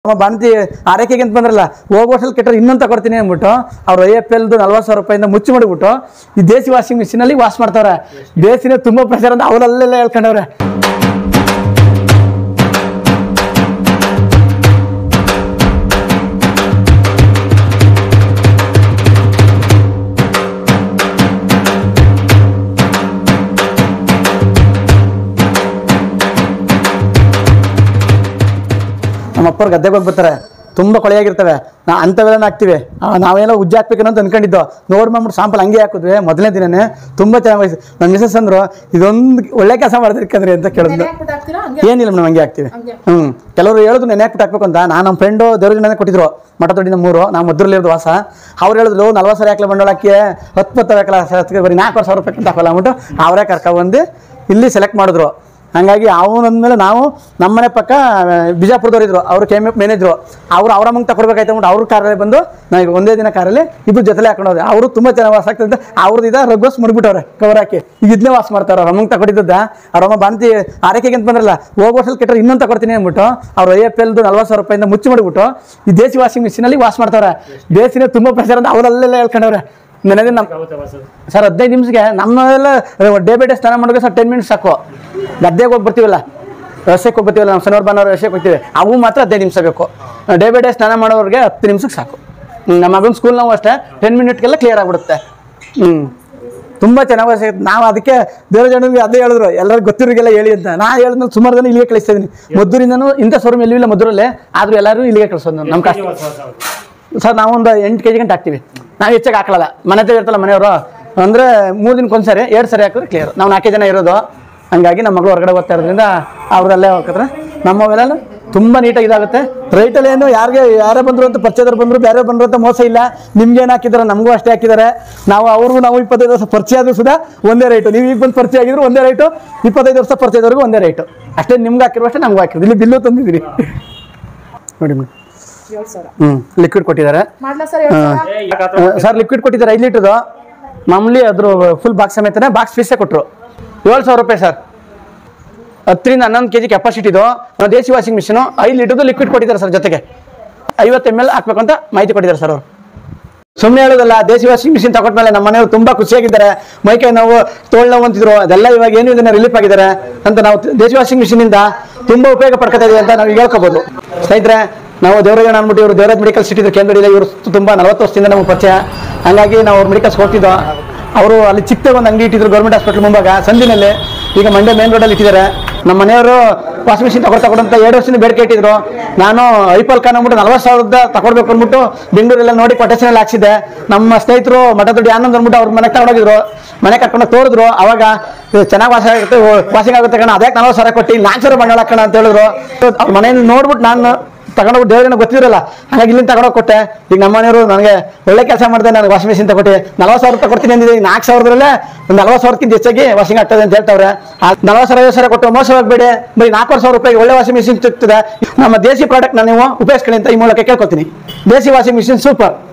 ಅವ ಬಾಣತಿ ಆರೈಕೆಗೆ ಅಂತ ಬಂದ್ರಲ್ಲ ಹೋಗೋಷ್ಟಲ್ಲಿ ಕೆಟ್ಟರೆ ಇನ್ನೊಂದು ತಗೊಡ್ತೀನಿ ಅಂದ್ಬಿಟ್ಟು ಅವ್ರು ಐ ಎಫ್ ಎಲ್ದು ನಲ್ವತ್ತು ಸಾವಿರ ರೂಪಾಯಿಂದ ಮುಚ್ಚಿ ಮಾಡಿಬಿಟ್ಟು ಈ ದೇಸಿ ವಾಷಿಂಗ್ ಮಿಷಿನಲ್ಲಿ ವಾಶ್ ಮಾಡ್ತಾವ್ರೆ ದೇಸಿನ ತುಂಬ ಪ್ರೆಷರ್ ಅಂತ ಅವರಲ್ಲೆಲ್ಲ ಹೇಳ್ಕೊಂಡವ್ರೆ ನಮ್ಮ ಅಪ್ಪರು ಗದ್ದೆಗೆ ಹೋಗಿ ಬರ್ತಾರೆ ತುಂಬ ಕೊಳೆಯಾಗಿರ್ತವೆ ನಾ ಅಂಥವೆಲ್ಲ ಹಾಕ್ತಿವಿ ಆ, ನಾವೇನೋ ಉಜ್ಜಿ ಹಾಕ್ಬೇಕೇನೋ ಅಂತ ಅನ್ಕೊಂಡಿದ್ದು ನೋಡಿ ಮಾಡ್ಬಿಟ್ಟು ಸಾಂಪಲ್ ಹಂಗೆ ಹಾಕಿದ್ವಿ ಮೊದಲನೇ ದಿನನೇ ತುಂಬ ಚೆನ್ನಾಗಿ ವಯಸ್ಸು ನನ್ನ ಮಿಸಸ್ ಅಂದ್ರು ಇದೊಂದು ಒಳ್ಳೆ ಕೆಲಸ ಮಾಡ್ತಿರ್ಕಂದ್ರಿ ಅಂತ ಕೇಳಿದ್ಲು ನೆನೆ ಹಾಕ್ಬಿಟ್ಟು ಹಾಕ್ತೀರಾ ಹಂಗೆ ಏನಿಲ್ಲ ಮೇಡಮ್ ಹಂಗೆ ಹಾಕ್ತಿವಿ ಹಂಗೆ. ಹ್ಮ್ ಕೆಲವರು ಹೇಳಿದ್ರು ನೆನೆ ಹಾಕ್ಬಿಟ್ಟು ಹಾಕ್ಬೇಕು ಅಂತ ನಾನು ನಮ್ಮ ಫ್ರೆಂಡು ದೇವ್ರ ಜನ ಕೊಟ್ಟಿದ್ರು ಮಠ ದೊಡ್ಡಿನ ಮೂರು ನಾವು ಮದ್ರಲ್ಲಿ ಇರೋದು ವಾಸ ಅವ್ರು ಹೇಳಿದ್ರು ನಲ್ವತ್ತು ಸಾವಿರ ಹಾಕ್ಲ ಬಂಡವಾಳ ಹಾಕಿ ಹತ್ತು ಹತ್ತು ಹಾಕಲ್ಲ ಬರೀ ನಾಲ್ಕು ಸಾವಿರ ರೂಪಾಯಿ ಅಂತ ಹಾಕಲ್ಲ ಅಂದ್ಬಿಟ್ಟು ಅವರೇ ಕರ್ಕೊಬಂದು ಇಲ್ಲಿ ಸೆಲೆಕ್ಟ್ ಮಾಡಿದ್ರು ಹಂಗಾಗಿ ಅವನಂದ್ಮೇಲೆ ನಾವು ನಮ್ಮನೆ ಪಕ್ಕ ಆ, ಬಿಜಾಪುರದವ್ರು ಇದ್ರು ಅವರು ಕೆ ಎಮ್ ಎಫ್ ಮ್ಯಾನೇಜರು ಅವ್ರು ಅವರ ಮುಂಗೆ ತಗೊಡ್ಬೇಕಾಯ್ತು ಅಂದ್ಬಿಟ್ಟು ಅವ್ರ ಕಾರಲ್ಲಿ ಬಂದು ನಾವು ಈಗ ಒಂದೇ ದಿನ ಕಾರಲ್ಲಿ ಇಬ್ಬರು ಜೊತೆಲೆ ಹಾಕೊಂಡು ಹೋದೆ ಅವರು ತುಂಬ ಚೆನ್ನಾಗಿ ವಾಸ ಆಗ್ತದೆ ಅವ್ರದ್ದು ಇದ ರಘುವಸ್ ಮುಡ್ಬಿಟ್ಟವ್ರೆ ಕವರ್ ಹಾಕಿ ಈಗ ಇದನ್ನೇ ವಾಸ ಮಾಡ್ತಾರೆ ಅವ್ರ ಅಮ್ಮಂಗೆ ತಗೊಟ್ಟಿದ್ದ ಅವ್ರ ಅಮ್ಮ ಬಾಂತಿ ಆರೈಕೆಗೆ ಅಂತ ಬಂದ್ರಲ್ಲ ಹೋಗೋಷ್ಟಲ್ಲಿ ಕೆಟ್ಟರೆ ಇನ್ನೊಂದು ತಗೊಡ್ತೀನಿ ಅಂದ್ಬಿಟ್ಟು ಅವ್ರು ಐ ಎಫ್ ಎಲ್ದು ನಲ್ವತ್ತು ಸಾವಿರ ರೂಪಾಯಿಂದ ಮುಚ್ಚಿ ಮಾಡಿಬಿಟ್ಟು ಈ ದೇಸಿ ವಾಷಿಂಗ್ ಮಿಷಿನಲ್ಲಿ ವಾಶ್ ಮಾಡ್ತಾವ್ರೆ ದೇಸಿನ ತುಂಬ ಪ್ರೆಷರ್ ಅಂತ ಅವರಲ್ಲೆಲ್ಲ ಹೇಳ್ಕೊಂಡವ್ರೆ ನನಗೆ ನಮ್ಮ ಸರ್ ಹದಿನೈದು ನಿಮಿಷಕ್ಕೆ ನಮ್ಮೆಲ್ಲ ಡೇ ಬೈ ಡೇ ಸ್ನಾನ ಮಾಡೋಕೆ ಸರ್ ಟೆನ್ ಮಿನಿಟ್ಸ್ ಸಾಕು ಗದ್ದೆಗೆ ಹೋಗಿ ಬರ್ತೀವಲ್ಲ ವ್ಯವಸಾಯಕ್ಕೆ ಹೋಗಿ ಬರ್ತೀವಲ್ಲ ನಾವು ಶನಿವಾರ ಭಾನುವಾರ ವ್ಯವಸಾಯಕ್ಕೆ ಹೋಗ್ತೀವಿ ಅವು ಮಾತ್ರ ಹದಿನೈದು ನಿಮಿಷ ಬೇಕು ಡೇ ಬೈ ಡೇ ಸ್ನಾನ ಮಾಡೋರಿಗೆ ಹತ್ತು ನಿಮಿಷಕ್ಕೆ ಸಾಕು ಹ್ಮ್, ನಮ್ಮ ಮಗನ ಸ್ಕೂಲ್ ನಾವು ಅಷ್ಟೇ ಟೆನ್ ಮಿನಿಟ್ಗೆಲ್ಲ ಕ್ಲಿಯರ್ ಆಗಿಬಿಡುತ್ತೆ ಹ್ಞೂ ತುಂಬ ಚೆನ್ನಾಗಿ ಸಿಗುತ್ತೆ ನಾವು ಅದಕ್ಕೆ ದೇವ್ರ ಜನರಿಗೆ ಅದೇ ಹೇಳಿದ್ರು ಎಲ್ಲರಿಗೂ ಗೊತ್ತಿರೋರಿಗೆಲ್ಲ ಹೇಳಿ ಅಂತ ನಾ ಹೇಳಿದ್ಮೇಲೆ ಸುಮಾರು ಜನ ಇಲ್ಲಿಗೆ ಕಳಿಸ್ತಾ ಇದೀನಿ ಮದ್ದೂರಿಂದನೂ ಇಂಥ ಶೋರೂಮ್ ಎಲ್ಲೂ ಇಲ್ಲ ಮದ್ದೂರಲ್ಲೇ ಆದರೂ ಎಲ್ಲರೂ ಇಲ್ಲಿಗೆ ಕಳಿಸೋದು ನಾವು ನಮ್ಮ ಕಷ್ಟ ಸರ್ ನಾವು ಒಂದು ಎಂಟು ಕೆ ಜಿ ಗಂಟೆ ಹಾಕ್ತೀವಿ ನಾವು ಹೆಚ್ಚಾಗಿ ಹಾಕಲ್ಲ ಮನೆ ಹತ್ರ ಇರ್ತಲ್ಲ ಮನೆಯವರು ಅಂದರೆ ಮೂರು ದಿನಕ್ಕೆ ಒಂದು ಸರಿ ಎರಡು ಸರಿ ಹಾಕಿದ್ರೆ ಕ್ಲಿಯರ್ ನಾವು ನಾಲ್ಕೇ ಜನ ಇರೋದು ಹಂಗಾಗಿ ನಮ್ಮ ಮಗಳು ಹೊರಗಡೆ ಓದ್ತಾ ಇರೋದ್ರಿಂದ ಅವ್ರಲ್ಲೇ ಹೋಗ್ತಾರೆ ನಮ್ಮವೆಲ್ಲ ತುಂಬ ನೀಟಾಗಿ ಇದಾಗುತ್ತೆ ರೈಟಲ್ಲಿ ಏನು ಯಾರಿಗೆ ಯಾರೇ ಬಂದರು ಅಂತ ಪರಿಚಯದವ್ರು ಬಂದರು ಬೇರೆ ಬಂದರು ಅಂತ ಮೋಸ ಇಲ್ಲ ನಿಮ್ಗೇನು ಹಾಕಿದ್ದಾರೆ ನಮಗೂ ಅಷ್ಟೇ ಹಾಕಿದ್ದಾರೆ ನಾವು ಅವ್ರಿಗೂ ನಾವು ಇಪ್ಪತ್ತೈದು ವರ್ಷ ಪರಿಚಯ ಆದರೂ ಸುಧಾ ಒಂದೇ ರೇಟು ನೀವು ಈಗ ಬಂದು ಪರಿಚಯ ಆಗಿದ್ರು ಒಂದೇ ರೇಟು ಇಪ್ಪತ್ತೈದು ವರ್ಷ ಪರಿಚಯದವ್ರಿಗೂ ಒಂದೇ ರೇಟು ಅಷ್ಟೇ ನಿಮ್ಗೆ ಹಾಕಿರೋ ಅಷ್ಟೇ ನಮ್ಗೆ ಹಾಕಿರೋದು ಇಲ್ಲಿ ಬಿಲ್ಲು ತಂದಿದ್ದೀರಿ ನೋಡಿ ಮೇಡಮ್ ಏಳು ಸಾವಿರ ಹ್ಞೂ ಲಿಕ್ವಿಡ್ ಕೊಟ್ಟಿದ್ದಾರೆ ಮಾಡ್ಲಾ ಸರ್ ಏಳು ಸಾವಿರ ಸರ್ ಲಿಕ್ವಿಡ್ ಕೊಟ್ಟಿದ್ದಾರೆ ಐದು ಲೀಟ್ರದು ಮಾಮೂಲಿ ಅದ್ರ ಫುಲ್ ಬಾಕ್ಸ್ ಸಮೇತನೇ ಬಾಕ್ಸ್ ಫೀಸೇ ಕೊಟ್ಟರು ಏಳು ಸಾವಿರ ರೂಪಾಯಿ ಸರ್ ಹತ್ತರಿಂದ ಹನ್ನೊಂದು ಕೆ ಜಿ ಕೆಪಾಸಿಟಿದು ದೇಸಿ ವಾಷಿಂಗ್ ಮಿಷಿನು ಐದು ಲೀಟ್ರದ್ದು ಲಿಕ್ವಿಡ್ ಕೊಟ್ಟಿದ್ದಾರೆ ಸರ್ ಜೊತೆಗೆ ಐವತ್ತು ಎಮ್ ಎಲ್ ಹಾಕ್ಬೇಕು ಅಂತ ಮಾಹಿತಿ ಕೊಟ್ಟಿದ್ದಾರೆ ಸರ್ ಅವರು ಸುಮ್ಮನೆ ಹೇಳೋದಲ್ಲ ದೇಸಿ ವಾಷಿಂಗ್ ಮಿಷಿನ್ ತಗೊಂಡ್ಮೇಲೆ ನಮ್ಮ ಮನೆಯವರು ತುಂಬಾ ಖುಷಿಯಾಗಿದ್ದಾರೆ ಮೈಕೈ ನೋವು ತೋಳ್ ನೋವು ಅಂತಿದ್ರು ಅದೆಲ್ಲ ಇವಾಗ ಏನು ಇದನ್ನ ರಿಲೀಫ್ ಆಗಿದ್ದಾರೆ ಅಂತ ನಾವು ದೇಸಿ ವಾಷಿಂಗ್ ಮಿಷಿನ್ ಇಂದ ತುಂಬಾ ಉಪಯೋಗ ಪಡ್ಕೊತಾ ಇದೀವಿ ಅಂತ ನಾವು ಹೇಳ್ಕೋಬಹುದು ಸ್ನೇಹಿತರೆ ನಾವು ದೇವರಾಜ ಅನ್ಬಿಟ್ಟು ಇವರು ದೇವರಾಜ್ ಮೆಡಿಕಲ್ ಸಿಟಿ ಕೇಂದ್ರ ಇಲ್ಲ ಇವರು ತುಂಬಾ ನಲವತ್ತು ವರ್ಷದಿಂದ ನಮಗೆ ಪರಿಚಯ ಹಂಗಾಗಿ ನಾವು ಅವ್ರ ಮೆಡಿಕಲ್ಸ್ ಹೋಗ್ತಿದ್ದೋ ಅವರು ಅಲ್ಲಿ ಚಿಕ್ಕದಾಗ ಒಂದು ಅಂಗಡಿ ಇಟ್ಟಿದ್ರು ಗೌರ್ಮೆಂಟ್ ಹಾಸ್ಪಿಟಲ್ ಮುಂಭಾಗ ಸಂದಿನಲ್ಲಿ ಈಗ ಮಂಡ್ಯ ಮೇನ್ ರೋಡಲ್ಲಿ ಇಟ್ಟಿದ್ದಾರೆ ನಮ್ಮ ಮನೆಯವರು ವಾಷಿಂಗ್ ಮಿಷಿನ್ ತಗೊಳ್ ತಗೊಳಂತ ಎರಡು ವರ್ಷದಿಂದ ಬೇಡಿಕೆ ಇಟ್ಟಿದ್ರು ನಾನು ಐಪಲ್ ಕಾನ್ ಅಂದ್ಬಿಟ್ಟು ನಲ್ವತ್ತು ಸಾವಿರದ ತಗೊಳ್ಬೇಕು ಅಂದ್ಬಿಟ್ಟು ಬೆಂಗಳೂರೆಲ್ಲ ನೋಡಿ ಕೊಟೇಶನ್ ಹಾಕ್ಸಿದ್ದೆ ನಮ್ಮ ಸ್ನೇಹಿತರು ಮಠದೊಡ್ಡಿ ಆನಂದ್ ಅಂದ್ಬಿಟ್ಟು ಅವ್ರ ಮನೆಗೆ ತಗೊಂಡೋಗಿದ್ರು ಮನೆ ಕರ್ಕೊಂಡು ತೋರಿದ್ರು ಅವಾಗ ಇದು ಚೆನ್ನಾಗಿ ವಾಸ ಆಗುತ್ತೆ ವಾಷಿಂಗ್ ಆಗುತ್ತೆ ಕಣ ಅದೇ ನಲ್ವತ್ತು ಸಾವಿರ ಕೊಟ್ಟು ನಾಲ್ಕು ಸಾವಿರ ಬಂಡವಾಳ ಹಾಕೋಣ ಅಂತ ಹೇಳಿದ್ರು ಅವ್ರ ಮನೆಯಲ್ಲಿ ನೋಡ್ಬಿಟ್ಟು ನಾನು ತಗೊಂಡೋಗಿ ದೇವ್ರನ್ನ ಗೊತ್ತಿರಲ್ಲ ಹಾಗಾಗಿ ಇಲ್ಲಿಂದ ತಗೊಂಡೋಗಿ ಕೊಟ್ಟೆ ಈಗ ನಮ್ಮ ಮನೆಯವರು ನನಗೆ ಒಳ್ಳೆ ಕೆಲಸ ಮಾಡಿದೆ ನಾನು ವಾಷಿಂಗ್ ಮಿಷಿನ್ ತಗೊಟ್ಟೆ ನಲ್ವತ್ತು ಸಾವಿರ ರೂಪಾಯಿ ಕೊಡ್ತೀನಿ ಅಂದಿದ್ದೆ ನಾಲ್ಕು ಸಾವಿರದಲ್ಲೇ ಒಂದು ನಲ್ವತ್ತು ಸಾವಿರಕ್ಕಿಂತ ಹೆಚ್ಚಾಗಿ ವಾಷಿಂಗ್ ಆಗ್ತದೆ ಅಂತ ಹೇಳ್ತಾವ್ರೆ ಆ ನಲ್ವತ್ತು ಸಾವಿರ ಐವತ್ತು ಸಾವಿರ ಕೊಟ್ಟು ಮೋಸ ಹೋಗ್ಬೇಡಿ ಬರೀ ನಾಲ್ಕು ಸಾವಿರ ರೂಪಾಯಿ ಒಳ್ಳೆ ವಾಷಿಂಗ್ ಮಿಷಿನ್ ಸಿಗ್ತದೆ ನಮ್ಮ ದೇಸಿ ಪ್ರಾಡಕ್ಟ್ ನಾನು ನೀವು ಉಪಯೋಗಿಸ್ಕೊಳ್ಳಿ ಅಂತ ಈ ಮೂಲಕ ಕೇಳ್ಕೊತೀನಿ ದೇಸಿ ವಾಷಿಂಗ್ ಮಿಷಿನ್ ಸೂಪರ್